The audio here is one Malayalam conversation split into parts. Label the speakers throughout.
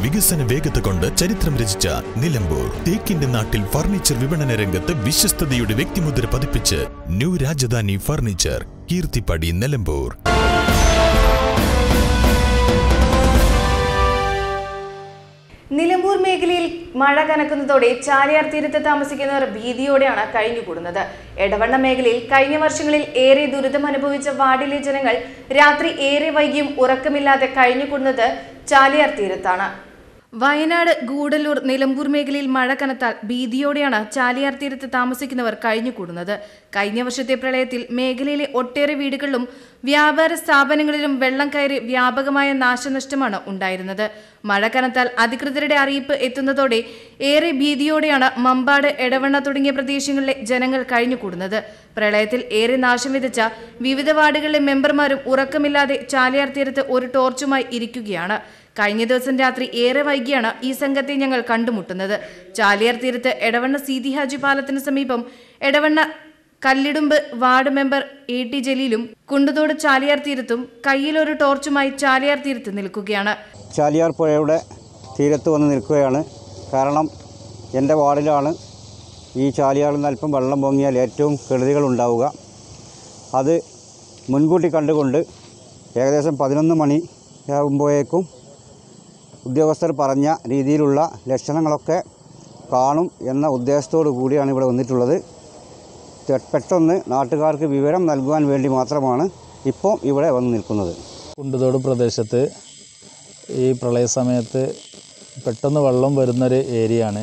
Speaker 1: വികസന വേഗത കൊണ്ട് ചരിത്രം രചിച്ച നിലമ്പൂർ തേക്കിന്റെ നാട്ടിൽ ഫർണിച്ചർ വിപണന രംഗത്ത് വിശ്വസ്തതയുടെ വ്യക്തിമുദ്ര പതിപ്പിച്ച് ന്യൂ രാജധാനി ഫർണിച്ചർ കീർത്തിപ്പടി നിലമ്പൂർ
Speaker 2: നിലമ്പൂർ മേഖലയിൽ മഴ കനക്കുന്നതോടെ ചാലിയാർ തീരത്ത് താമസിക്കുന്നവർ ഭീതിയോടെയാണ് കഴിഞ്ഞുകൂടുന്നത് എടവണ്ണ മേഖലയിൽ കഴിഞ്ഞ വർഷങ്ങളിൽ ഏറെ ദുരിതം അനുഭവിച്ച വാർഡിലെ ജനങ്ങൾ രാത്രി ഏറെ വൈകിയും ഉറക്കമില്ലാതെ കഴിഞ്ഞുകൂടുന്നത് ചാലിയാർ തീരത്താണ് വയനാട് ഗൂഡല്ലൂർ നിലമ്പൂർ മേഖലയിൽ മഴ കനത്താൽ ഭീതിയോടെയാണ് ചാലിയാർ തീരത്ത് താമസിക്കുന്നവർ കഴിഞ്ഞുകൂടുന്നത് കഴിഞ്ഞ വർഷത്തെ പ്രളയത്തിൽ മേഖലയിലെ ഒട്ടേറെ വീടുകളിലും വ്യാപാര സ്ഥാപനങ്ങളിലും വെള്ളം കയറി വ്യാപകമായ നാശനഷ്ടമാണ് ഉണ്ടായിരുന്നത് മഴ കനത്താൽ അധികൃതരുടെ അറിയിപ്പ് എത്തുന്നതോടെ ഏറെ ഭീതിയോടെയാണ് മമ്പാട് എടവണ്ണ തുടങ്ങിയ പ്രദേശങ്ങളിലെ ജനങ്ങൾ കഴിഞ്ഞുകൂടുന്നത് പ്രളയത്തിൽ ഏറെ നാശം വിതച്ച വിവിധ വാർഡുകളിലെ മെമ്പർമാരും ഉറക്കമില്ലാതെ ചാലിയാർ തീരത്ത് ഒരു ടോർച്ചുമായി ഇരിക്കുകയാണ് കഴിഞ്ഞ ദിവസം രാത്രി ഏറെ വൈകിയാണ് ഈ സംഘത്തെ ഞങ്ങൾ കണ്ടുമുട്ടുന്നത് ചാലിയാർ തീരത്ത് എടവണ്ണ സീതി ഹാജി പാലത്തിന് സമീപം Edavanna Kallidumbu ward member A T ജലീലും കുണ്ടുതോട് ചാലിയാർ തീരത്തും കയ്യിലൊരു ടോർച്ചുമായി ചാലിയാർ തീരത്ത് നിൽക്കുകയാണ്
Speaker 3: ചാലിയാർ പുഴയുടെ തീരത്ത് വന്ന് നിൽക്കുകയാണ് കാരണം എൻ്റെ വാർഡിലാണ് ഈ ചാലിയാറിൽ നിന്ന് അല്പം വെള്ളം പൊങ്ങിയാൽ ഏറ്റവും കെടുതികൾ ഉണ്ടാവുക അത് മുൻകൂട്ടി കണ്ടുകൊണ്ട് ഏകദേശം പതിനൊന്ന് മണിയാകുമ്പോഴേക്കും ഉദ്യോഗസ്ഥർ പറഞ്ഞ രീതിയിലുള്ള ലക്ഷണങ്ങളൊക്കെ കാണും എന്ന ഉദ്ദേശത്തോടു കൂടിയാണ് ഇവിടെ വന്നിട്ടുള്ളത് തെ- പെട്ടെന്ന് നാട്ടുകാർക്ക് വിവരം നൽകുവാൻ വേണ്ടി മാത്രമാണ് ഇപ്പോൾ ഇവിടെ വന്ന് നിൽക്കുന്നത്
Speaker 4: കുണ്ടുതോട് പ്രദേശത്ത് ഈ പ്രളയ സമയത്ത് പെട്ടെന്ന് വെള്ളം വരുന്നൊരു ഏരിയയാണ്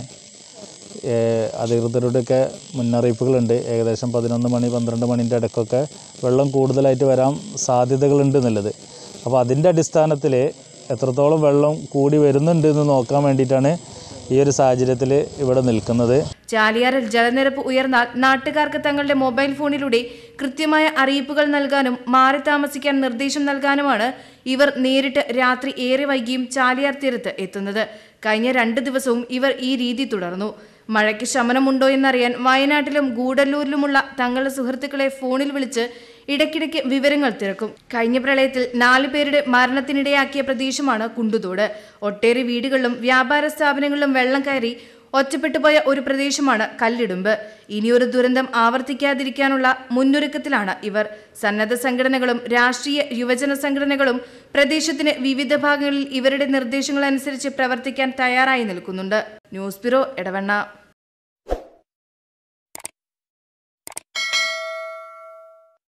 Speaker 4: ഏഹ് അധികൃതരുടെയൊക്കെ മുന്നറിയിപ്പുകളുണ്ട് ഏകദേശം പതിനൊന്ന് മണി പന്ത്രണ്ട് മണിൻ്റെ ഇടയ്ക്കൊക്കെ വെള്ളം കൂടുതലായിട്ട് വരാൻ സാധ്യതകളുണ്ട് എന്നുള്ളത് അപ്പോൾ അതിൻ്റെ അടിസ്ഥാനത്തിൽ എത്രത്തോളം വെള്ളം കൂടി വരുന്നുണ്ട് എന്ന് നോക്കാൻ വേണ്ടിയിട്ടാണ് ഈ ഒരു സാഹചര്യത്തിൽ ഇവിടെ നിൽക്കുന്നത്
Speaker 2: ചാലിയാറിൽ ജലനിരപ്പ് ഉയർന്നാൽ നാട്ടുകാർക്ക് തങ്ങളുടെ മൊബൈൽ ഫോണിലൂടെ കൃത്യമായ അറിയിപ്പുകൾ നൽകാനും മാറി താമസിക്കാൻ നിർദ്ദേശം നൽകാനുമാണ് ഇവർ നേരിട്ട് രാത്രി ഏറെ വൈകിയും ചാലിയാർ തീരത്ത് എത്തുന്നത് കഴിഞ്ഞ രണ്ട് ദിവസവും ഇവർ ഈ രീതി തുടർന്നു മഴയ്ക്ക് ശമനമുണ്ടോ എന്നറിയാൻ വയനാട്ടിലും ഗൂഡല്ലൂരിലുമുള്ള തങ്ങളുടെ സുഹൃത്തുക്കളെ ഫോണിൽ വിളിച്ച് ഇടയ്ക്കിടയ്ക്ക് വിവരങ്ങൾ തിരക്കും കഴിഞ്ഞ പ്രളയത്തിൽ നാലു പേരുടെ മരണത്തിനിടയാക്കിയ പ്രദേശമാണ് കുണ്ടുതോട് ഒട്ടേറെ വീടുകളിലും വ്യാപാര സ്ഥാപനങ്ങളിലും വെള്ളം കയറി ഒറ്റപ്പെട്ടുപോയ ഒരു പ്രദേശമാണ് കല്ലിടുമ്പ് ഇനിയൊരു ദുരന്തം ആവർത്തിക്കാതിരിക്കാനുള്ള മുന്നൊരുക്കത്തിലാണ് ഇവർ സന്നദ്ധ സംഘടനകളും രാഷ്ട്രീയ യുവജന സംഘടനകളും പ്രദേശത്തിന് വിവിധ ഭാഗങ്ങളിൽ ഇവരുടെ നിർദ്ദേശങ്ങൾ അനുസരിച്ച് പ്രവർത്തിക്കാൻ തയ്യാറായി നിൽക്കുന്നുണ്ട് ന്യൂസ് ബ്യൂറോ എടവണ്ണ